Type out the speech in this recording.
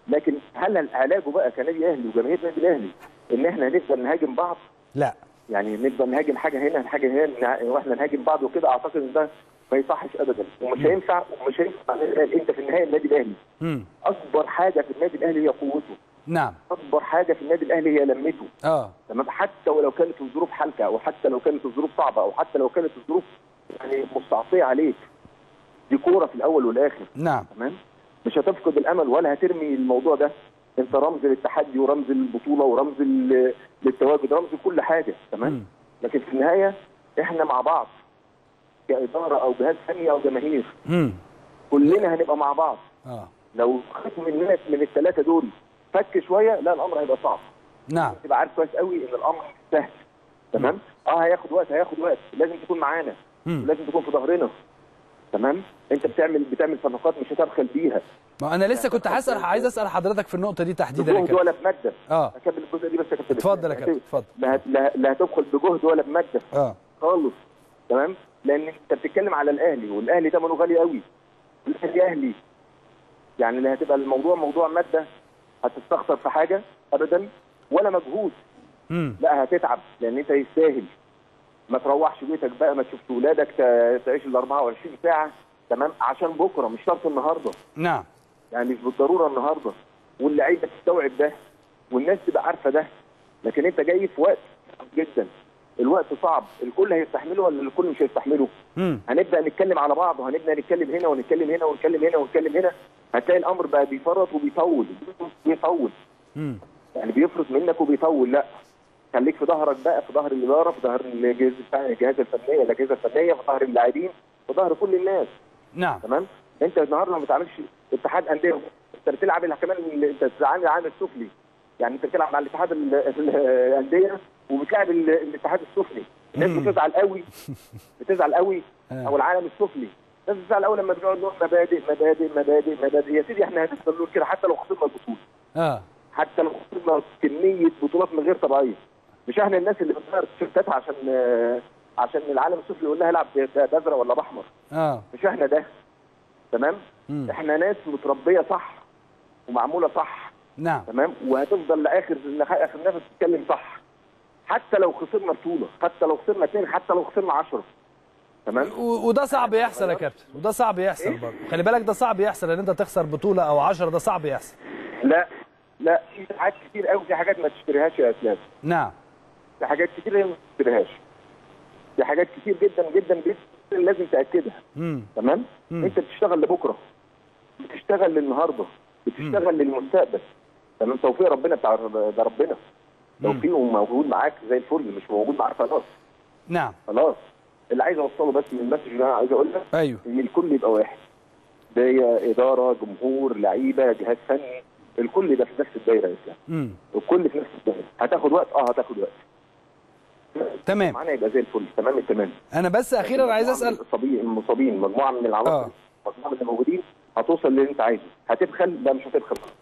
لكن هل علاجه بقى كنادي اهلي وجماهير النادي الاهلي ان احنا نفضل نهاجم بعض لا يعني نفضل نهاجم حاجه هنا حاجه هنا واحنا نهاجم بعض وكده اعتقد ان ده ما يصحش ابدا ومش هينفع ومش هينفع انت في النهايه النادي الاهلي امم اكبر حاجه في النادي الاهلي هي قوته نعم اكبر حاجه في النادي الاهلي هي لمته اه تمام حتى ولو كانت الظروف حالكه او حتى لو كانت الظروف صعبه او حتى لو كانت الظروف يعني مستعصيه عليك دي كوره في الاول والاخر نعم تمام مش هتفقد الامل ولا هترمي الموضوع ده انت رمز للتحدي ورمز للبطوله ورمز لل- للتواجد رمز لكل حاجه تمام مم. لكن في النهايه احنا مع بعض كاداره او جهاز فني او جماهير امم كلنا هنبقى مع بعض اه لو خدت من الناس من الثلاثه دول فك شويه لا الامر هيبقى صعب نعم تبقى عارف كويس قوي ان الامر مش سهل تمام اه هياخد وقت هياخد وقت لازم تكون معانا مم. لازم تكون في ظهرنا تمام انت بتعمل بتعمل صفقات مش هتبخل بيها ما انا لسه كنت هسال عايز اسال حضرتك في النقطه دي تحديدا يا بجهد كابتن ولا بماده اه اكمل الجزء دي بس يا كابتن اتفضل يا كابتن اتفضل لا هت- لا لا هتدخل بجهد ولا بماده اه خالص تمام لان انت بتتكلم على الاهلي والاهلي ثمنه غالي قوي الاهلي اهلي يعني لا هتبقى الموضوع موضوع ماده هتستخسر في حاجه ابدا ولا مجهود امم لا هتتعب لان انت يستاهل ما تروحش بيتك بقى ما تشوفش ولادك ت- تعيش ال 24 ساعه تمام عشان بكره مش شرط النهارده نعم يعني مش بالضروره النهارده واللعيبه تستوعب ده والناس تبقى عارفه ده لكن انت جاي في وقت صعب جدا الوقت صعب الكل هيستحمله ولا الكل مش هيستحمله امم هنبدا نتكلم على بعض وهنبدا نتكلم هنا ونتكلم هنا ونتكلم هنا ونتكلم هنا هتلاقي الامر بقى بيفرط وبيطول بيطول امم يعني بيفرط منك وبيطول لا خليك في ظهرك بقى في ظهر الاداره في ظهر الجهاز الجهاز الفنيه الاجهزه الفنيه في ظهر اللاعبين في ظهر كل الناس نعم تمام انت النهارده ما بتعملش اتحاد انديه انت بتلعب ال- كمان ال- انت بتتعامل عامل سفلي يعني انت بتلعب مع الاتحاد ال- ال- الانديه وبتلعب ال- الاتحاد السفلي الناس مم. بتزعل قوي بتزعل قوي آه. او العالم السفلي الناس بتزعل قوي لما بنقعد نقول مبادئ مبادئ مبادئ مبادئ يا سيدي احنا هنفضل نقول كده حتى لو خسرنا البطوله اه حتى لو خسرنا كميه بطولات من غير طبيعيه مش احنا الناس اللي بتغير تيشيرتاتها عشان آه، عشان العالم السفلي يقول لها العب بازرق ولا باحمر اه مش احنا ده تمام مم. احنا ناس متربيه صح ومعموله صح نعم تمام وهتفضل لاخر لاخر نفس تتكلم صح حتى لو خسرنا بطوله حتى لو خسرنا اثنين حتى لو خسرنا 10 تمام و- وده صعب يحصل يا كابتن وده صعب يحصل برضه خلي بالك ده صعب يحصل ان انت تخسر بطوله او 10 ده صعب يحصل لا لا في حاجات كتير قوي في حاجات ما تشتريهاش يا اسلام نعم في حاجات كتير هي ما تشتريهاش في حاجات كتير جدا جدا جدا لازم تاكدها امم تمام مم. انت بتشتغل لبكره بتشتغل للنهارده بتشتغل للمستقبل تمام توفيق ربنا بتاع ده ربنا توفيقه موجود معاك زي الفل مش موجود معاك خلاص نعم خلاص اللي عايز اوصله بس من المسج اللي انا عايز اقول لك ايوه ان الكل يبقى واحد دايره اداره جمهور لعيبه جهاز فني الكل ده في نفس الدايره يا اسلام امم الكل في نفس الدايره هتاخد وقت اه هتاخد وقت تمام معانا يبقى زي الفل تمام التمام انا بس اخيرا عايز اسال المصابين المصابين مجموعه من آه. العناصر مجموعه من الموجودين هتوصل للي انت عايزه هتبخل لا مش هتبخل